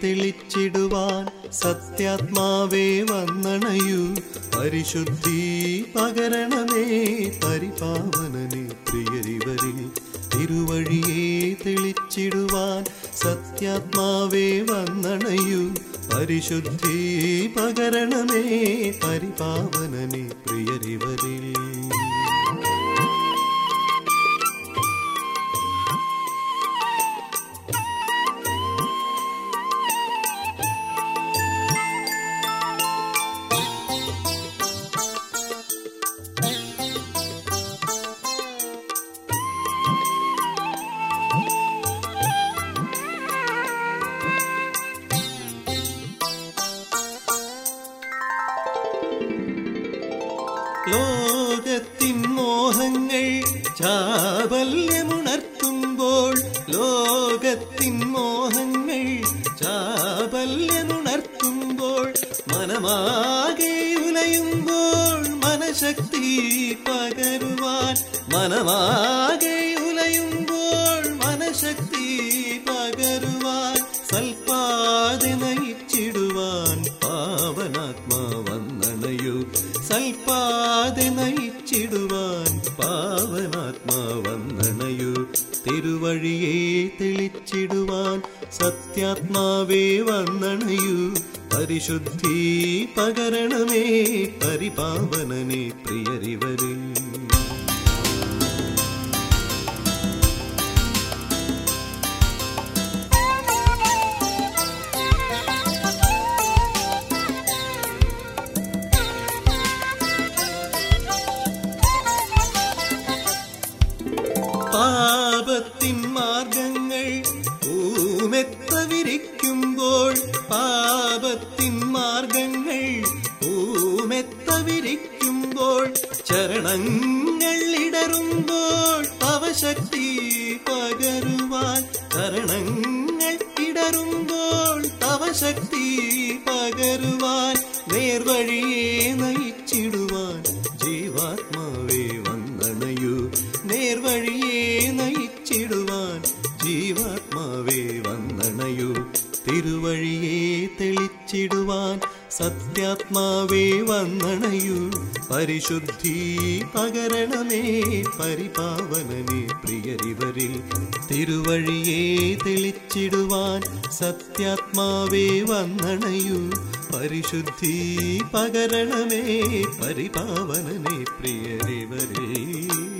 തെളിച്ചിടുവാൻ സത്യാത്മാവേ വന്നണയൂ പരിശുദ്ധി പകരണമേ പരിപാവനനെ പ്രിയരിവരിൽ തിരുവഴിയെ തെളിച്ചിടുവാൻ സത്യാത്മാവേ വന്നണയൂ പരിശുദ്ധി പകരണമേ പരിപാവനനെ പ്രിയരിവരിൽ ലോകത്തിൻ മോഹങ്ങൾ ചാബല്യമുണർത്തുമ്പോൾ ലോകത്തിൻ മോഹങ്ങൾ ചാബല്യമുണർത്തുമ്പോൾ മനമാകെ ഉലയുമ്പോൾ മനശക്തി പകരുവാൻ മനമാകെ ഉലയുമ്പോൾ മനശക്തി പകരുവാൻ സൽപാതി നയിച്ചിടുവാൻ പാവനാത്മാ വന്നണയു സൽപാതി നയിച്ചിടുവാൻ പാവനാത്മാ വന്നണയു തിരുവഴിയെ തെളിച്ചിടുവാൻ സത്യാത്മാവേ വന്നണയു പരിശുദ്ധി പകരണമേ പരിപാവനനെ പ്രിയരിവരിൽ പാപത്തിൻ മാർഗങ്ങൾ ഊമെത്തവിരിക്കുമ്പോൾ പാപത്തിൻ മാർഗങ്ങൾ ഊമെത്തവിരിക്കുമ്പോൾ ചരണങ്ങൾ ഇടറുമ്പോൾ അവശക്തി പകരുവാൻ ചരണങ്ങൾ ഇടറുമ്പോൾ അവശക്തി പകരുവാൻ നേർവഴിയെ നയിച്ചിടുവാൻ ജീവാത്മാവേ വന്നണയൂ നേർവഴിയെ നയിച്ചിടുവാൻ ജീവാത്മാവേ വന്നണയൂ തിരുവഴിയെ തെളിച്ചിടുവാൻ സത്യാത്മാവേ വന്നണയൂ പരിശുദ്ധി പകരണമേ പരിപാവനനെ പ്രിയരിവരിൽ തിരുവഴിയെ തെളിച്ചിടുവാൻ സത്യാത്മാവേ വന്നണയൂ പരിശുദ്ധി പകരണമേ പരിപാവനനെ പ്രിയരിവരിൽ